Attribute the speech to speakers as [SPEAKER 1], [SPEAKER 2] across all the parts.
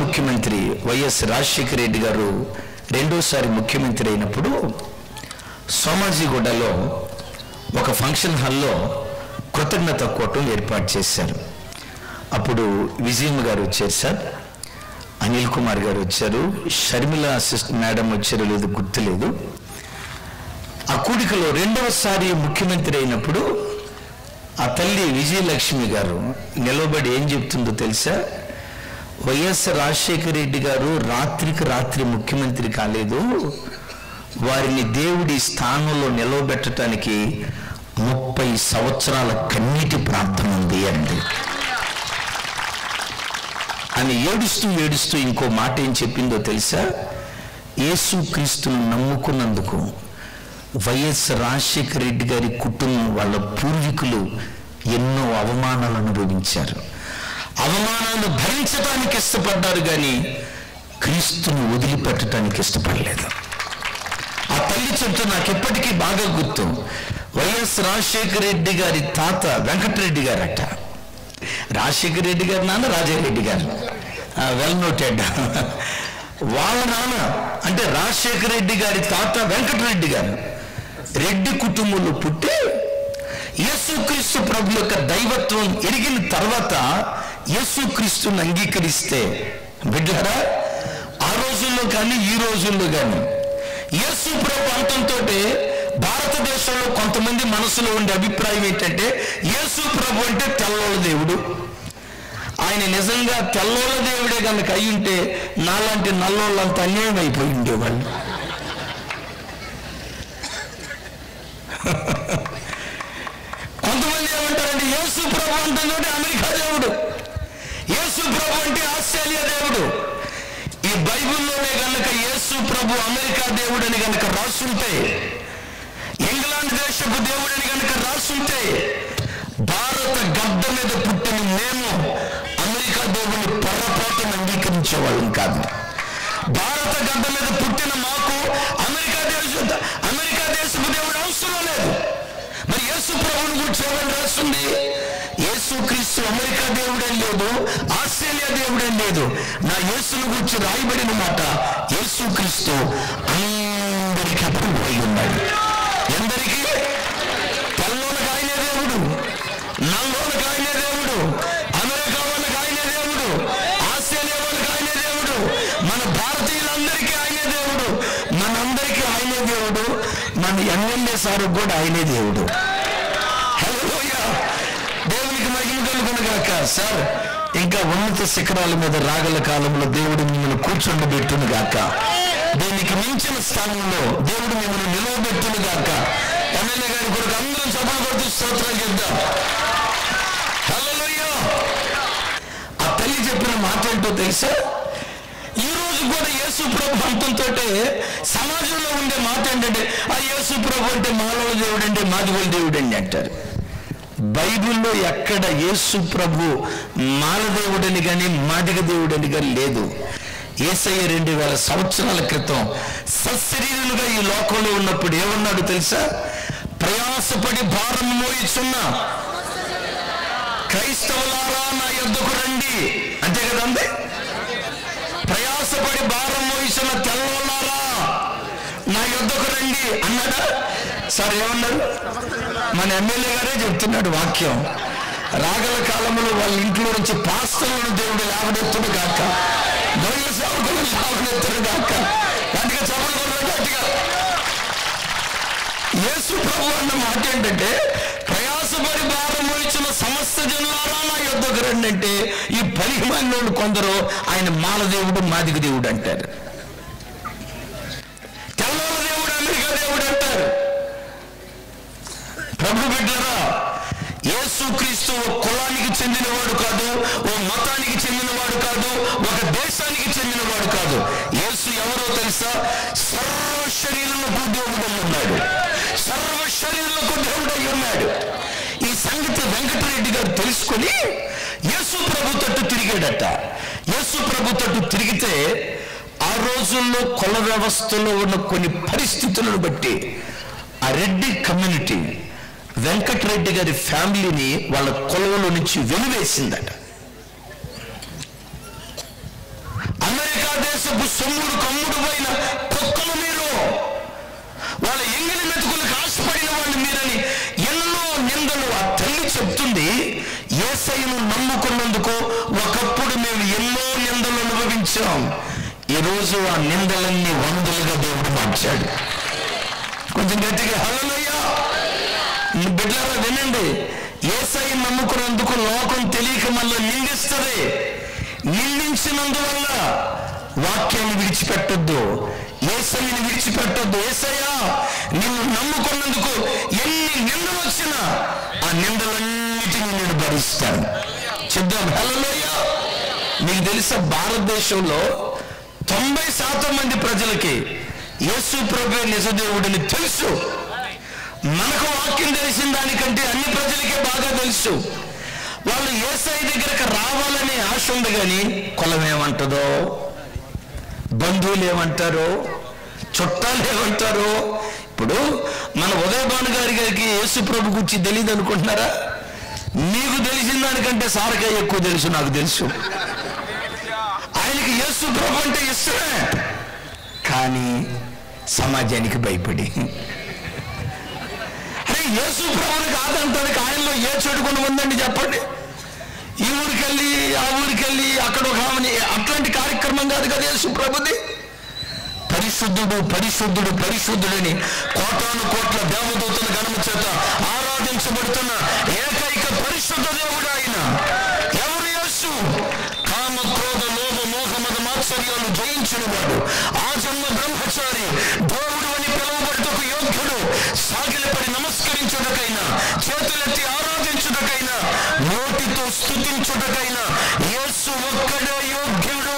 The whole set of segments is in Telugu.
[SPEAKER 1] ముఖ్యమంత్రి వైఎస్ రాజశేఖర రెడ్డి గారు రెండోసారి ముఖ్యమంత్రి అయినప్పుడు సోమాజిగూడలో ఒక ఫంక్షన్ హాల్లో కృతజ్ఞత కూటం ఏర్పాటు చేశారు అప్పుడు విజయమ్మ గారు వచ్చారు సార్ అనిల్ కుమార్ గారు వచ్చారు షర్మిల అసిస్టెంట్ మేడం వచ్చారు లేదు గుర్తులేదు ఆ కూడికలో రెండవసారి ముఖ్యమంత్రి అయినప్పుడు ఆ తల్లి విజయలక్ష్మి గారు నిలబడి ఏం చెప్తుందో తెలుసా వైఎస్ రాజశేఖర రెడ్డి గారు రాత్రికి రాత్రి ముఖ్యమంత్రి కాలేదు వారిని దేవుడి స్థానంలో నిలవబెట్టడానికి ముప్పై సంవత్సరాల కన్నీటి ప్రార్థన ఉంది అంది ఆమె ఏడుస్తూ ఏడుస్తూ ఇంకో మాట ఏం చెప్పిందో తెలుసా యేసు క్రీస్తును నమ్ముకున్నందుకు వైఎస్ రాజశేఖర రెడ్డి గారి కుటుంబం వాళ్ళ పూర్వీకులు ఎన్నో అవమానాలు అనుభవించారు అవమానాలు భరించడానికి ఇష్టపడ్డారు కానీ క్రీస్తును వదిలిపెట్టడానికి ఇష్టపడలేదు ఆ తల్లి చెప్తూ నాకు ఎప్పటికీ బాగా గుర్తు వైఎస్ రాజశేఖర రెడ్డి గారి తాత వెంకటరెడ్డి గారట రాజశేఖర రెడ్డి గారి నాన్న రాజారెడ్డి గారు వెల్ నోటెడ్ వాళ్ళ నాన్న అంటే రాజశేఖర రెడ్డి గారి తాత వెంకటరెడ్డి గారు రెడ్డి కుటుంబంలో పుట్టి యేసుక్రీస్తు ప్రభు యొక్క దైవత్వం ఎరిగిన తర్వాత యేసుక్రీస్తుని అంగీకరిస్తే బిడ్డారా ఆ రోజుల్లో కానీ ఈ రోజుల్లో కానీ యేసు ప్రభు అంతంతో భారతదేశంలో కొంతమంది మనసులో ఉండే అభిప్రాయం ఏంటంటే యేసు ప్రభు అంటే తెల్లోళ్ళ దేవుడు ఆయన నిజంగా తెల్లోళ్ళ దేవుడే కనుక అయి ఉంటే నాలాంటి నల్లోళ్ళంత అన్యాయం అయిపోయి ఉండేవాళ్ళు కొంతమంది ఏమంటారంటే యేసు ప్రభు అంటే అమెరికా దేవుడు యేసు ప్రభు అంటే ఆస్ట్రేలియా దేవుడు ఈ బైబిల్లోనే గనక యేసు ప్రభు అమెరికా దేవుడని గనక రాసుంటే ఇంగ్లాండ్ దేశపు దేవుడని గనక రాసుంటే భారత గడ్డ మీద పుట్టిన మేము అమెరికా దేవుని పొరపాటును అంగీకరించేవాళ్ళం కాదు భారత గడ్డ మీద పుట్టిన మాకు అమెరికా దేశ అమెరికా దేశపు దేవుడు అవసరం లేదు మరి యేసు ప్రభుని గురించి ఏమని రాస్తుంది యేసు క్రీస్తు అమెరికా దేవుడే లేదు ఆస్ట్రేలియా దేవుడే లేదు నా యేసును గురించి రాయబడిన మాట యేసు క్రీస్తు అందరికీ ప్రభు అయి ఉన్నాడు ఎందరికీ తెల్లోనికి ఆయనే దేవుడు నల్లోనికి ఆయనే దేవుడు అమెరికా వాళ్ళకి ఆయనే దేవుడు ఆస్ట్రేలియా వాళ్ళకి ఆయనే దేవుడు మన భారతీయులందరికీ ఆయనే దేవుడు మనందరికీ ఆయనే దేవుడు మన ఎమ్మెల్యే సారు కూడా ఆయనే దేవుడు హల్లెలూయా. దేవునికి మహిమ కలుగును గాక సార్ ఇంకా ఉన్నత శిఖరాల మీద రాగల కాలంలో దేవుడు మిమ్మల్ని కూర్చోబెట్టును గాక దీనికి మించిన స్థానంలో దేవుడు మిమ్మల్ని నిలవబెట్టును గాక ఎమ్మెల్యే గారి కొరకు అందరం సభలు కొడుతూ స్తోత్రాలు చెప్దాం హల్లెలూయా. ఆ తల్లి చెప్పిన మాట ఏంటో తెలుసా ఈ రోజు కూడా యేసు ప్రభు అంతంతో సమాజంలో ఉండే మాట ఏంటంటే ఆ యేసు ప్రభు అంటే మానవ దేవుడు అంటే మాదిగోల దేవుడు అండి అంటారు బైబిల్లో ఎక్కడ యేసు ప్రభు మాలదేవుడని కానీ మాదిగ దేవుడని కానీ లేదు ఏసయ్య రెండు వేల సంవత్సరాల క్రితం సశరీరులుగా ఈ లోకంలో ఉన్నప్పుడు ఏమన్నాడు తెలుసా ప్రయాసపడి భారం మోయిచున్న క్రైస్తవులారా నా యొద్దకు రండి అంతే కదండి ప్రయాసపడి భారం మోయిస్తున్న తెల్లవారా నా యొద్దకు రండి అన్నాడా సార్ ఏమన్నారు మన ఎమ్మెల్యే గారే చెప్తున్నాడు వాక్యం రాగల కాలంలో వాళ్ళ ఇంట్లో నుంచి పాస్తలను దేవుడు లేవనెత్తుడు కాక దొంగ సేవకులు లేవనెత్తుడు కాక గట్టిగా చదువు గట్టిగా యేసు ప్రభు అన్న మాట ఏంటంటే ప్రయాసపడి భారం మోయించిన సమస్త జనులారా నా యొద్దకు రండి అంటే ఈ పనికి మంది కొందరు ఆయన మాలదేవుడు మాదిగ దేవుడు అంటారు తెల్లవాళ్ళ దేవుడు అమెరికా దేవుడు అంటారు ప్రభు బిడ్డరా యేసు క్రీస్తు ఓ కులానికి చెందినవాడు కాదు ఓ మతానికి చెందినవాడు కాదు ఒక దేశానికి చెందినవాడు కాదు యేసు ఎవరో తెలుసా సర్వ శరీరులకు దేవుడు అయి ఉన్నాడు సర్వ శరీరులకు దేవుడు అయి ఉన్నాడు ఈ సంగతి వెంకటరెడ్డి గారు తెలుసుకొని యేసు ప్రభు తట్టు తిరిగాడట యేసు ప్రభు తట్టు తిరిగితే ఆ రోజుల్లో కుల వ్యవస్థలో ఉన్న కొన్ని పరిస్థితులను బట్టి ఆ రెడ్డి కమ్యూనిటీ వెంకటరెడ్డి గారి ఫ్యామిలీని వాళ్ళ కులంలో నుంచి వెలివేసిందట ఆ చెప్తుంది ఏసైను నమ్ముకున్నందుకు ఒకప్పుడు మేము ఎన్నో నిందలు అనుభవించాం ఈరోజు ఆ నిందలన్నీ వందలుగా దేవుడు మార్చాడు కొంచెం గట్టిగా హలోయ్యా బిడ్డలారా వినండి ఏసై నమ్ముకున్నందుకు లోకం తెలియక మళ్ళీ నిందిస్తుంది నిందించినందువల్ల వాక్యాన్ని విడిచిపెట్టొద్దు ఏసైని విడిచిపెట్టొద్దు ఏసయ్యా నిన్ను నమ్ముకున్నందుకు ఎన్ని నిందలు వచ్చినా ఆ నిందలన్నిటినీ నేను భరిస్తాను చెప్దాం హలోయ మీకు తెలుసా భారతదేశంలో తొంభై శాతం మంది ప్రజలకి యేసు ప్రభు నిజదేవుడిని తెలుసు మనకు వాక్యం తెలిసిన దానికంటే అన్ని ప్రజలకే బాగా తెలుసు వాళ్ళు ఏసై దగ్గరకు రావాలనే ఆశ ఉంది కానీ కులం ఏమంటుందో బంధువులు ఏమంటారో చుట్టాలు ఏమంటారో ఇప్పుడు మన ఉదయభాను గారి గారికి యేసు ప్రభు గురించి తెలియదు అనుకుంటున్నారా మీకు తెలిసిన దానికంటే సారకాయ ఎక్కువ తెలుసు నాకు తెలుసు ఆయనకి యేసు ప్రభు అంటే ఇష్టమే కానీ సమాజానికి భయపడి అరే యేసు ప్రభుని కాదంటానికి ఆయనలో ఏ చెడు గుణం ఉందండి చెప్పండి ఈ ఊరికెళ్ళి ఆ ఊరికెళ్ళి అక్కడ ఒక ఆమెని అట్లాంటి కార్యక్రమం కాదు కదా యేసు ప్రభుది పరిశుద్ధుడు పరిశుద్ధుడు పరిశుద్ధుడని కోటాను కోట్ల దేవదూతల గణము చేత ఆరాధించబడుతున్న ఏకైక పరిశుద్ధ దేవుడు ఆయన ఎవరు యేసు కామ క్రోధ లోభ మోహ మద మాత్సర్యాలు జయించిన వాడు ఆ జన్మ బ్రహ్మచారి దేవుడు అని పిలువబడుటకు యోగ్యుడు సాగిలపడి నమస్కరించుటకైనా చేతులెత్తి ఆరాధించుటకైనా నోటితో స్తుతించుటకైనా యేసు ఒక్కడే యోగ్యుడు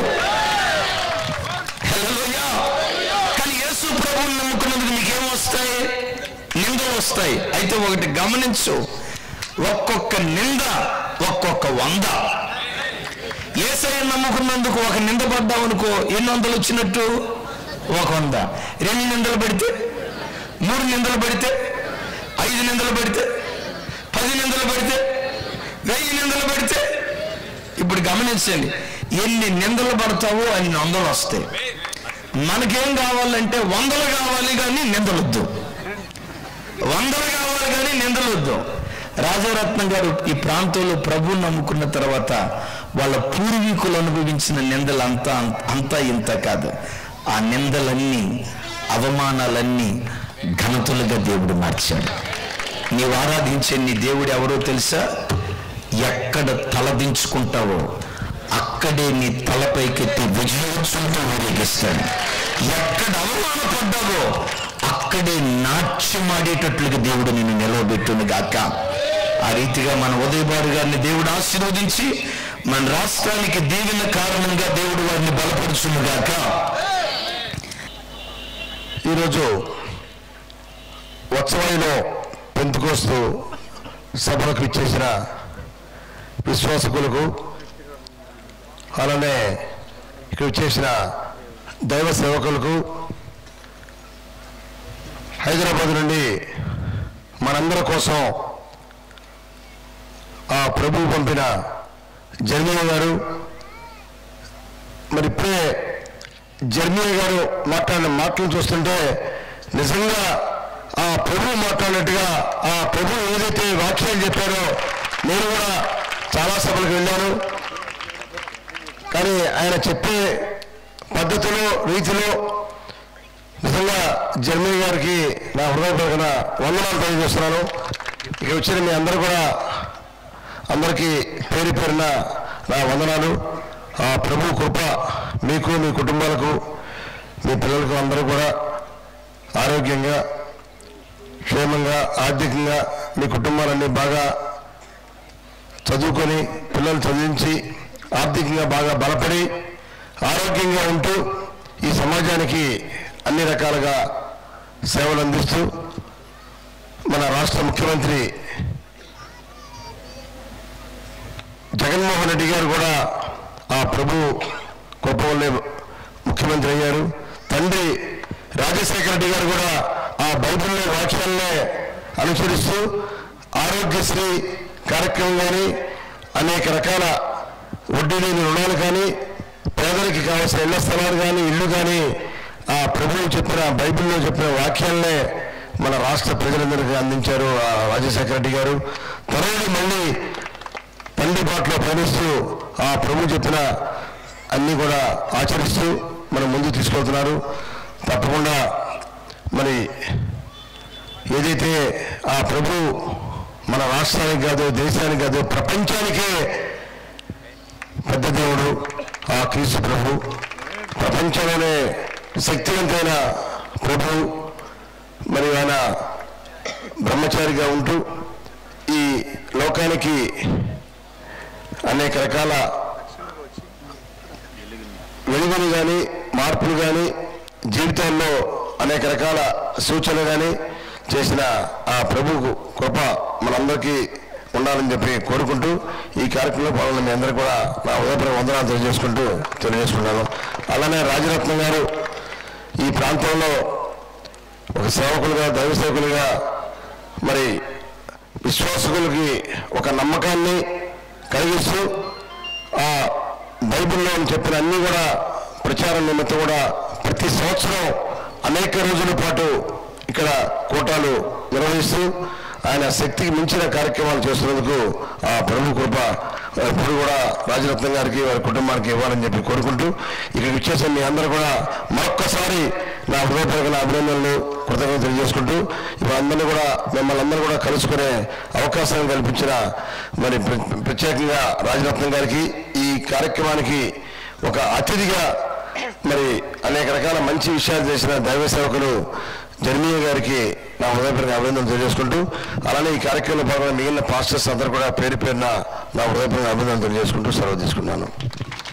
[SPEAKER 1] హల్లెలూయా. కానీ యేసు ప్రభువుని నమ్ముకున్నందుకు నీకేం వస్తాయి నిందలు వస్తాయి అయితే ఒకటి గమనించు ఒక్కొక్క నింద ఒక్కొక్క వంద ఏసయ్య నమ్ముకున్నందుకు ఒక నింద పడ్డావు అనుకో ఎన్ని వందలు వచ్చినట్టు ఒక వంద రెండు నిందలు పెడితే మూడు నిందలు పెడితే ఐదు నిందలు పెడితే పది నిందలు పెడితే వెయ్యి నిందలు పెడితే ఇప్పుడు గమనించండి ఎన్ని నిందలు పడతావో అన్ని వందలు వస్తాయి మనకేం కావాలంటే వందలు కావాలి కానీ నిందలొద్దు వందలు కావాలి కానీ నిందలొద్దు రాజారత్నం గారు ఈ ప్రాంతంలో ప్రభు నమ్ముకున్న తర్వాత వాళ్ళ పూర్వీకులు అనుభవించిన నిందలు అంతా అంతా ఇంత కాదు ఆ నిందలన్నీ అవమానాలన్నీ ఘనతలుగా దేవుడు మార్చాడు నీవు ఆరాధించే నీ దేవుడు ఎవరో తెలుసా ఎక్కడ తలదించుకుంటావో అక్కడే నీ తలపైకెత్తి విజయోత్సవంతో ఊరేగిస్తాడు ఎక్కడ అవమానపడ్డావో అక్కడే నాట్యమాడేటట్లుగా దేవుడు నిన్ను నిలవబెట్టును గాక ఆ రీతిగా మన ఉదయబారు గారిని దేవుడు ఆశీర్వదించి మన రాష్ట్రానికి దీవెన కారణంగా దేవుడు వారిని బలపరుచును గాక
[SPEAKER 2] ఈరోజు ఉత్సవాయిలో పెంతుకోస్తూ సభలకు ఇచ్చేసిన విశ్వాసకులకు అలానే ఇక్కడ ఇచ్చేసిన దైవ సేవకులకు హైదరాబాద్ నుండి మనందరి కోసం ఆ ప్రభు పంపిన జర్మీయ గారు మరి ఇప్పుడే జర్మీయ గారు మాట్లాడిన మాటలు చూస్తుంటే నిజంగా ఆ ప్రభు మాట్లాడినట్టుగా ఆ ప్రభు ఏదైతే వాక్యాలు చెప్పారో నేను కూడా చాలా సభలకు వెళ్ళాను కానీ ఆయన చెప్పే పద్ధతిలో రీతిలో నిజంగా జర్మనీ గారికి నా హృదయపూర్వక వందనాలు తెలియజేస్తున్నాను ఇక వచ్చిన మీ అందరూ కూడా అందరికీ పేరు పేరున నా వందనాలు ఆ ప్రభు కృప మీకు మీ కుటుంబాలకు మీ పిల్లలకు అందరూ కూడా ఆరోగ్యంగా క్షేమంగా ఆర్థికంగా మీ కుటుంబాలన్నీ బాగా చదువుకొని పిల్లలు చదివించి ఆర్థికంగా బాగా బలపడి ఆరోగ్యంగా ఉంటూ ఈ సమాజానికి అన్ని రకాలుగా సేవలు అందిస్తూ మన రాష్ట్ర ముఖ్యమంత్రి జగన్మోహన్ రెడ్డి గారు కూడా ఆ ప్రభు గొప్ప వల్లే ముఖ్యమంత్రి అయ్యారు తండ్రి రాజశేఖర రెడ్డి గారు కూడా ఆ బైబిల్లో వాక్యాలనే అనుసరిస్తూ ఆరోగ్యశ్రీ కార్యక్రమం కానీ అనేక రకాల వడ్డీ లేని రుణాలు కానీ పేదలకి కావాల్సిన ఇళ్ల స్థలాలు కానీ ఇల్లు కానీ ఆ ప్రభువు చెప్పిన బైబిల్లో చెప్పిన వాక్యాలనే మన రాష్ట్ర ప్రజలందరికీ అందించారు ఆ రాజశేఖర రెడ్డి గారు త్వరలో మళ్ళీ తండ్రి బాటలో పయనిస్తూ ఆ ప్రభు చెప్పిన అన్నీ కూడా ఆచరిస్తూ మనం ముందుకు తీసుకెళ్తున్నారు తప్పకుండా మరి ఏదైతే ఆ ప్రభు మన రాష్ట్రానికి కాదు దేశానికి కాదు ప్రపంచానికే పెద్ద దేవుడు ఆ క్రీస్తు ప్రభు ప్రపంచంలోనే శక్తివంతమైన ప్రభు మరి ఆయన బ్రహ్మచారిగా ఉంటూ ఈ లోకానికి అనేక రకాల వెలుగులు కానీ మార్పులు కానీ జీవితాల్లో అనేక రకాల సూచనలు కానీ చేసిన ఆ ప్రభువుకు కృప మనందరికీ ఉండాలని చెప్పి కోరుకుంటూ ఈ కార్యక్రమంలో పాల్గొన్న మీ అందరూ కూడా నా ఉదయపూర్వక వందనాలు తెలియజేసుకుంటూ తెలియజేసుకున్నాను అలానే రాజరత్నం గారు ఈ ప్రాంతంలో ఒక సేవకులుగా దైవ సేవకులుగా మరి విశ్వాసకులకి ఒక నమ్మకాన్ని కలిగిస్తూ ఆ బైబిల్లో చెప్పిన అన్ని కూడా ప్రచారం నిమిత్తం కూడా ప్రతి సంవత్సరం అనేక రోజుల పాటు ఇక్కడ కూటాలు నిర్వహిస్తూ ఆయన శక్తికి మించిన కార్యక్రమాలు చేస్తున్నందుకు ఆ ప్రభు కృప ఎప్పుడు కూడా రాజరత్నం గారికి వారి కుటుంబానికి ఇవ్వాలని చెప్పి కోరుకుంటూ ఇక్కడికి వచ్చేసి మీ అందరూ కూడా మరొక్కసారి నా హృదయపూర్వక అభినందనలు కృతజ్ఞతలు తెలియజేసుకుంటూ ఇప్పుడు అందరినీ కూడా మిమ్మల్ని అందరూ కూడా కలుసుకునే అవకాశాన్ని కల్పించిన మరి ప్ర- ప్రత్యేకంగా రాజరత్నం గారికి ఈ కార్యక్రమానికి ఒక అతిథిగా మరి అనేక రకాల మంచి విషయాలు చేసిన దైవ సేవకులు జర్మీయ గారికి నా హృదయపూర్వక అభినందనలు తెలియజేసుకుంటూ అలానే ఈ కార్యక్రమంలో పాల్గొన్న మిగిలిన పాస్టర్స్ అందరూ కూడా పేరు పేరున నా హృదయపూర్వక అభినందనలు తెలియజేసుకుంటూ సెలవు తీసుకున్నాను